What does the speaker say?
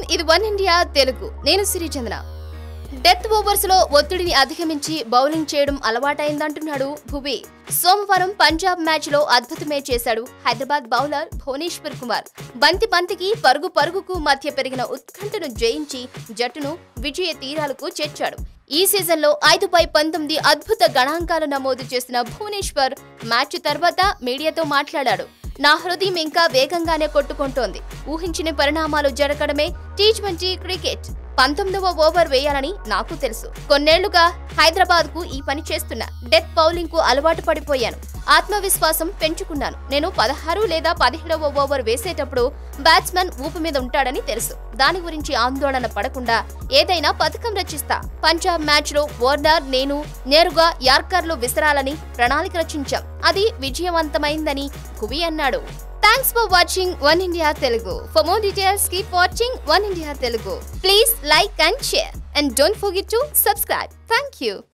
ఇది one India Telugu నేను సిరిచంద్ర death overs లో ఒత్తిడిని అధిగమించి బౌలింగ్ చేయడం అలవాటైందంటున్నాడు భువి సోమవారం పంజాబ్ మ్యాచ్ లో అద్భుతమే చేశాడు హైదరాబాద్ బౌలర్ భువనేశ్వర్ కుమార్ బంతి బంతికి పరుగు పరుగుకు మధ్య పెరిగిన ఉత్కంఠను జయించి జట్టును విజయ తీరాలకు చేర్చాడు ఈ సీజన్లో ఐదు పై పంతొమ్మిది అద్భుత గణాంకాలు నమోదు చేసిన భువనేశ్వర్ మ్యాచ్ తర్వాత మీడియాతో మాట్లాడాడు నా హృదయం ఇంకా వేగంగానే కొట్టుకుంటోంది ఊహించిన పరిణామాలు జరగడమే టీ ట్వంటీ క్రికెట్ పంతొమ్మిదవ ఓవర్ వేయాలని నాకు తెలుసు కొన్నేళ్లుగా హైదరాబాద్ కు ఈ పని చేస్తున్నా డెత్ బౌలింగ్ కు అలవాటు పడిపోయాను ఆత్మవిశ్వాసం పెంచుకున్నాను నేను పదహారు లేదా పదిహేడవ ఓవర్ వేసేటప్పుడు బ్యాట్స్మెన్ ఊపు మీద ఉంటాడని తెలుసు దాని గురించి ఆందోళన పడకుండా ఏదైనా పథకం రచిస్తా పంజాబ్ మ్యాచ్ లో వార్నర్ నేను నేరుగా యార్కర్లు విసరాలని ప్రణాళిక రచించాం అది విజయవంతమైందని కువి అన్నాడు thanks for watching One India Telugu for more details keep watching One India Telugu please like and share and don't forget to subscribe thank you